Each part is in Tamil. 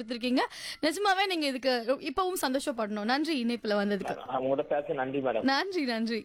கொடுத்திருக்கீங்க நிஜமாவே நீங்க இதுக்கு ரொ- இப்பவும் சந்தோஷப்படணும் நன்றி இணைப்புல வந்ததுக்கு அவங்களோட பேச நன்றி மேடம் நன்றி நன்றி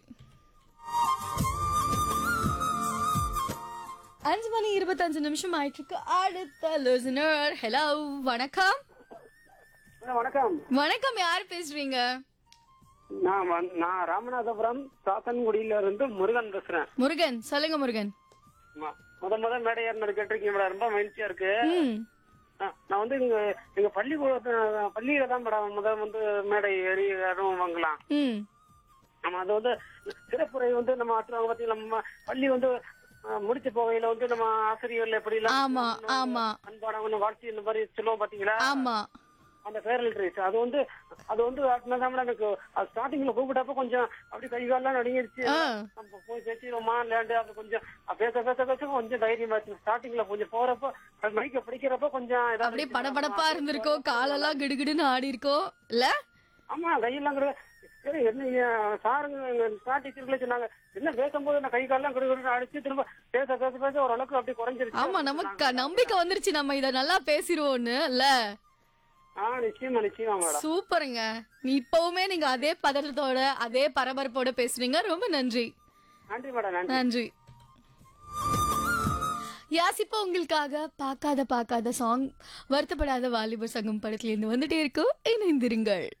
அஞ்சு மணி இருபத்தஞ்சு நிமிஷம் ஆயிட்டு இருக்கு அடுத்த லிசனர் ஹலோ வணக்கம் வணக்கம் வணக்கம் யார் பேசுறீங்க நான் வந்து- நான் ராமநாதபுரம் சாத்தன்குடியில இருந்து முருகன் பேசுறேன் முருகன் சொல்லுங்க முருகன் ஆமா. முத முத மேடை ஏறினது கேட்டிருக்கீங்க மேடம் ரொம்ப மகிழ்ச்சியா இருக்கு ம் ஆ, நான் வந்து இங்க எங்க பள்ளிக்கூடத்து பள்ளியில தான் மேடம் முதல் வந்து மேடை ஏறி யாரும் வாங்கலாம் ம் நம்ம அது வந்து சிறப்புரை வந்து நம்ம ஆற்றுவாங்க பாத்தீங்களா நம்ம பள்ளி வந்து ஆ, முடிச்ச போகையில வந்து நம்ம ஆசிரியர்கள் எப்படி எல்லாம் ஆமா ஆமா அன்பானவங்க வாழ்த்து இந்த மாதிரி சொல்லுவோம் பாத்தீங்களா ஆமா அந்த ஃபேரல் ட்ரேஸ் அது வந்து அது வந்து தான் எனக்கு ஸ்டார்டிங்ல கூப்பிட்டப்ப கொஞ்சம் அப்படி கை கால்லாம் நடுங்கிருச்சு ஆ. நம்ம போய் பேசிடுவோமா லேண்டு அது கொஞ்சம் பேச பேச பேச கொஞ்சம் தைரியமா இருக்கு ஸ்டார்டிங்ல கொஞ்சம் போறப்ப மைக்க பிடிக்கிறப்ப கொஞ்சம் ஏதாவது அப்படியே படபடப்பா இருந்திருக்கோம் காலெல்லாம் கிடுகிடுன்னு ஆடி இருக்கோம் இல்ல ஆமா கையெல்லாம் கிடு- சரி என்ன ஏன் சாருங்க ஸ்டார்ட் டீச்சர்களே சொன்னாங்க என்ன பேசும்போது நான் கை கால்லாம் கிடுகிடுன்னு அடிச்சு திரும்ப பேச பேச பேச ஓரளவுக்கு அப்படி குறைஞ்சிருச்சு ஆமா நமக்கு நம்பிக்கை வந்துருச்சு நம்ம இத நல்லா பேசிருவோம்னு இல்ல ஆ நிச்சயமா நிச்சயமா மேடம் சூப்பருங்க நீ இப்பவுமே நீங்க அதே பதட்டத்தோட அதே பரபரப்போட பேசுறீங்க ரொம்ப நன்றி நன்றி மேடம் நன்றி நன்றி யாசிப்பா உங்களுக்காக பார்க்காத பார்க்காத சாங் வருத்தப்படாத வாலிபர் சங்கம் படத்துல இருந்து வந்துட்டே இருக்கும் இணைந்திருங்கள்